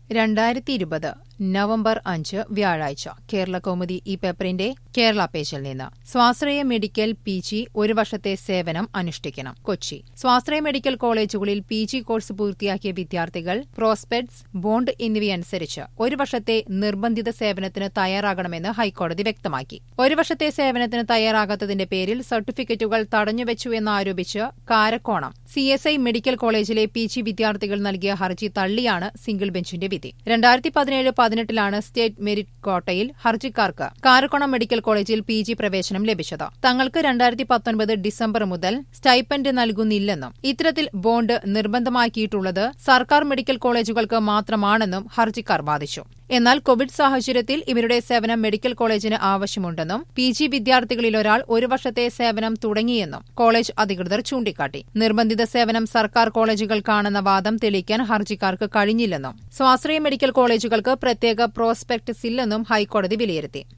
രണ്ടായിരത്തി ഇരുപത് നവംബർ അഞ്ച് വ്യാഴാഴ്ച കേരള കൗമുദി ഈ പേപ്പറിന്റെ കേരള പേജിൽ നിന്ന് സ്വാശ്രയ മെഡിക്കൽ പി ജി ഒരു വർഷത്തെ സേവനം അനുഷ്ഠിക്കണം കൊച്ചി സ്വാശ്രയ മെഡിക്കൽ കോളേജുകളിൽ പി ജി കോഴ്സ് പൂർത്തിയാക്കിയ വിദ്യാർത്ഥികൾ പ്രോസ്പെക്ട്സ് ബോണ്ട് എന്നിവയനുസരിച്ച് ഒരു വർഷത്തെ നിർബന്ധിത സേവനത്തിന് തയ്യാറാകണമെന്ന് ഹൈക്കോടതി വ്യക്തമാക്കി ഒരു വർഷത്തെ സേവനത്തിന് തയ്യാറാകാത്തതിന്റെ പേരിൽ സർട്ടിഫിക്കറ്റുകൾ തടഞ്ഞുവെച്ചു എന്നാരോപിച്ച് Karakonam C S I medical കോളേജിലെ പി ജി വിദ്യാർത്ഥികൾ നൽകിയ ഹർജി തള്ളിയാണ് സിംഗിൾ ബെഞ്ചിന്റെ വിധി രണ്ടായിരത്തി പതിനേഴ് പതിനെട്ടിലാണ് സ്റ്റേറ്റ് മെരിറ്റ് കോട്ടയിൽ ഹർജിക്കാർക്ക് കാരക്കോണം മെഡിക്കൽ കോളേജിൽ പി ജി പ്രവേശനം ലഭിച്ചത് തങ്ങൾക്ക് രണ്ടായിരത്തി പത്തൊൻപത് ഡിസംബർ മുതൽ സ്റ്റൈപ്പൻഡ് നൽകുന്നില്ലെന്നും ഇത്തരത്തിൽ ബോണ്ട് നിർബന്ധമാക്കിയിട്ടുള്ളത് സർക്കാർ മെഡിക്കൽ കോളേജുകൾക്ക് മാത്രമാണെന്നും ഹർജിക്കാർ വാദിച്ചു എന്നാൽ കോവിഡ് സാഹചര്യത്തിൽ ഇവരുടെ സേവനം മെഡിക്കൽ കോളേജിന് ആവശ്യമുണ്ടെന്നും പി ജി വിദ്യാർത്ഥികളിലൊരാൾ ഒരു വർഷത്തെ സേവനം തുടങ്ങിയെന്നും കോളേജ് അധികൃതർ ചൂണ്ടിക്കാട്ടി നിർബന്ധിത സേവനം സർക്കാർ കോളേജുകൾക്കാണെന്ന വാദം തെളിയിക്കാൻ ഹർജിക്കാർക്ക് കഴിഞ്ഞില്ലെന്നും സ്വാശ്രയ മെഡിക്കൽ കോളേജുകൾക്ക് പ്രത്യേക പ്രോസ്പെക്ടസ് ഇല്ലെന്നും ഹൈക്കോടതി വിലയിരുത്തി